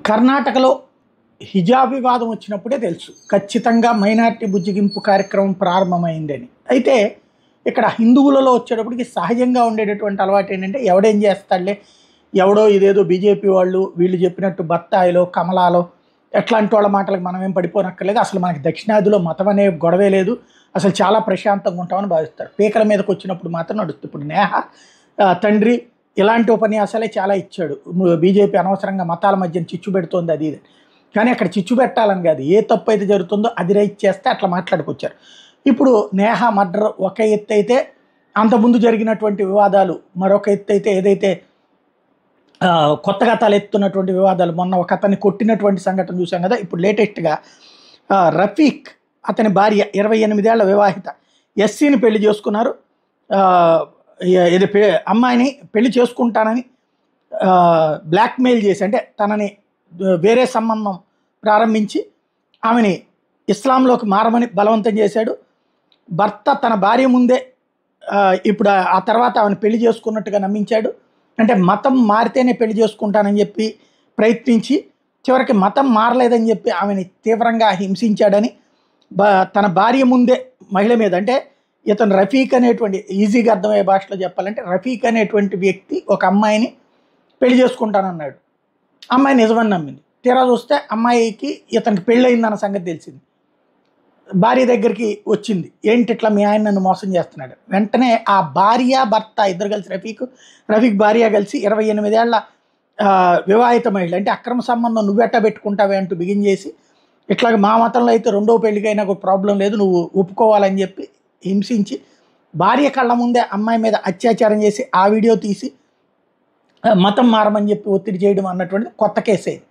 కర్ణాటకలో హిజాబ్ వివాదం వచ్చినప్పుడే తెలుసు ఖచ్చితంగా మైనార్టీ బుజ్జిగింపు కార్యక్రమం ప్రారంభమైందని అయితే ఇక్కడ హిందువులలో వచ్చేటప్పటికి సహజంగా ఉండేటటువంటి అలవాటు ఏంటంటే ఎవడేం చేస్తాడులే ఎవడో ఇదేదో బీజేపీ వాళ్ళు వీళ్ళు చెప్పినట్టు బత్తాయిలో కమలాలో ఎట్లాంటి వాళ్ళ మాటలకు మనం ఏం పడిపోనక్కర్లేదు అసలు మనకి దక్షిణాదిలో మతం అనే గొడవే లేదు అసలు చాలా ప్రశాంతంగా ఉంటామని భావిస్తారు పీకల మీదకి వచ్చినప్పుడు మాత్రం నడుస్తుంది ఇప్పుడు నేహ ఆ, తండ్రి ఇలాంటి ఉపన్యాసాలే చాలా ఇచ్చాడు బీజేపీ అనవసరంగా మతాల మధ్య చిచ్చు పెడుతోంది అది ఇది కానీ అక్కడ చిచ్చు పెట్టాలని కాదు ఏ తప్పు అయితే జరుగుతుందో అది రైట్ చేస్తే అట్లా మాట్లాడుకొచ్చారు ఇప్పుడు నేహ మర్డర్ ఒక ఎత్తు అయితే అంతకుముందు జరిగినటువంటి వివాదాలు మరొక ఎత్తు అయితే ఏదైతే ఆ, కొత్తగా తలెత్తున్నటువంటి వివాదాలు మొన్న ఒక అతన్ని కొట్టినటువంటి సంఘటన చూసాం కదా ఇప్పుడు లేటెస్ట్గా ఆ, రఫీక్ అతని భార్య ఇరవై ఎనిమిదేళ్ల వివాహిత ఎస్సీని పెళ్లి చేసుకున్నారు ఆ, ఇ- ఇది పె- అమ్మాయిని పెళ్లి చేసుకుంటానని బ్లాక్మెయిల్ చేసి అంటే తనని ఆ, వేరే సంబంధం ప్రారంభించి ఆమెని ఇస్లాంలోకి మారమని బలవంతం చేశాడు భర్త తన భార్య ముందే ఆ, ఇప్పుడు ఆ- ఆ తర్వాత ఆమెను పెళ్లి చేసుకున్నట్టుగా నమ్మించాడు అంటే మతం మారితేనే పెళ్లి చేసుకుంటానని చెప్పి ప్రయత్నించి చివరికి మతం మారలేదని చెప్పి ఆమెని తీవ్రంగా హింసించాడని బ- తన భార్య ముందే మహిళ మీద అంటే ఇతను రఫీక్ అనేటువంటి ఈజీగా అర్థమయ్యే భాషలో చెప్పాలంటే రఫీక్ అనేటువంటి వ్యక్తి ఒక అమ్మాయిని పెళ్లి చేసుకుంటానన్నాడు అమ్మాయి నిజమని నమ్మింది తీరా చూస్తే అమ్మాయికి ఇతనికి పెళ్ళయిందన్న సంగతి తెలిసింది భార్య దగ్గరికి వచ్చింది ఏంటి ఇట్లా మీ ఆయన నన్ను మోసం చేస్తున్నాడు వెంటనే ఆ భార్య భర్త ఇద్దరు కలిసి రఫీక్ రఫీక్ భార్య కలిసి ఇరవై ఎనిమిదేళ్ల ఆ, వివాహిత మహిళ అంటే అక్రమ సంబంధం నువ్వెట్ట పెట్టుకుంటావే అంటూ బిగిన్ చేసి ఇట్లాగ మా మతంలో అయితే రెండో పెళ్ళికైనా ఒక ప్రాబ్లం లేదు నువ్వు ఒప్పుకోవాలని చెప్పి హింసించి భార్య కళ్ళ ముందే అమ్మాయి మీద అత్యాచారం చేసి ఆ వీడియో తీసి ఆ, మతం మారమని చెప్పి ఒత్తిడి చేయడం అన్నటువంటిది కొత్త కేసే